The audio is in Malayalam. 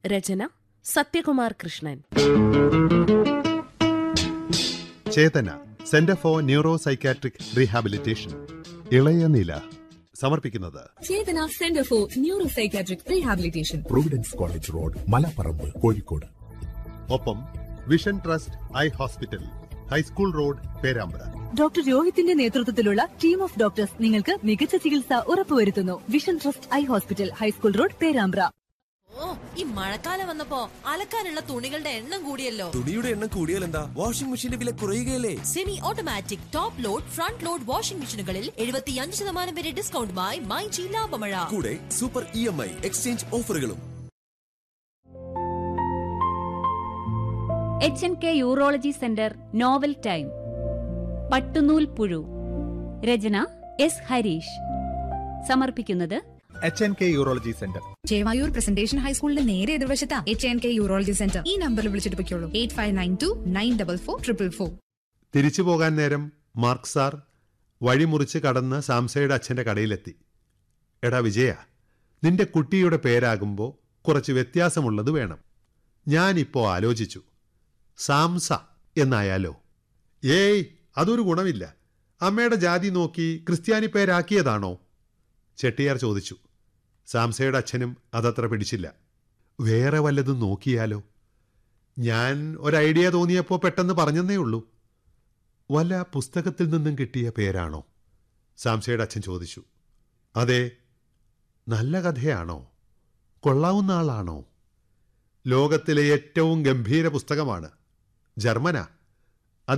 Rachana Sathyakumar Krishnan Chethana centre for neuro psychiatric rehabilitation ഇളയ നില സമർപ്പിക്കുന്നത് Chethana centre for neuro psychiatric rehabilitation providence college road Malaparamba Kozhikode ഒപ്പം vision trust eye hospital high school road Perambra doctor രോഹിത്തിന്റെ നേതൃത്വത്തിലുള്ള ടീം ഓഫ് ഡോക്ടേഴ്സ് നിങ്ങൾക്ക് മികച്ച ചികിത്സ ഉറപ്പുവരുത്തുന്നു vision trust eye hospital high school road Perambra ഓ ഈ മഴക്കാലം വന്നപ്പോ അലക്കാനുള്ള തുണികളുടെ എണ്ണം കൂടിയല്ലോ തുണിയുടെ എണ്ണം കൂടിയാൽ എന്താ വാഷിംഗ് മെഷീന്റെ വില കുറയുകയല്ലേ semi automatic top load front load washing മെഷീനുകളിൽ എഴുപത്തിയഞ്ച് ശതമാനം വരെ ഡിസ്കൗണ്ടുമായി മൈ ജി ലാഭമഴ കൂടെ super E M I exchange ഓഫറുകളും H N K urology centre novel time പട്ടുനൂൽ പുഴു രചന എസ് ഹരീഷ് സമർപ്പിക്കുന്നത് H N K urology centre Chevayur presentation ഹൈസ്കൂളിന്റെ നേരെ എതിർവശത്താ H N K urology centre ഈ നമ്പറിൽ വിളിച്ചിട്ട് പൊയ്ക്കോളൂ eight five nine two nine double four triple four തിരിച്ചു പോകാൻ നേരം മാർക്ക് സാർ വഴിമുറിച്ച് കടന്ന് സാംസയുടെ അച്ഛന്റെ കടയിലെത്തി എടാ വിജയ നിന്റെ കുട്ടിയുടെ പേരാകുമ്പോൾ കുറച്ച് വ്യത്യാസമുള്ളത് വേണം ഞാനിപ്പോ ആലോചിച്ചു സാംസ എന്നായാലോ ഏയ് അതൊരു ഗുണമില്ല അമ്മയുടെ ജാതി നോക്കി ക്രിസ്ത്യാനി പേരാക്കിയതാണോ ചെട്ടിയാർ ചോദിച്ചു സാംസയുടെ അച്ഛനും അതത്ര പിടിച്ചില്ല വേറെ വല്ലതും നോക്കിയാലോ ഞാൻ ഒരു ഐഡിയ തോന്നിയപ്പോൾ പെട്ടെന്ന് പറഞ്ഞെന്നേ ഉള്ളൂ വല്ല പുസ്തകത്തിൽ നിന്നും കിട്ടിയ പേരാണോ സാംസയുടെ അച്ഛൻ ചോദിച്ചു അതെ നല്ല കഥയാണോ കൊള്ളാവുന്ന ആളാണോ ലോകത്തിലെ ഏറ്റവും ഗംഭീര പുസ്തകമാണ് ജർമ്മനാ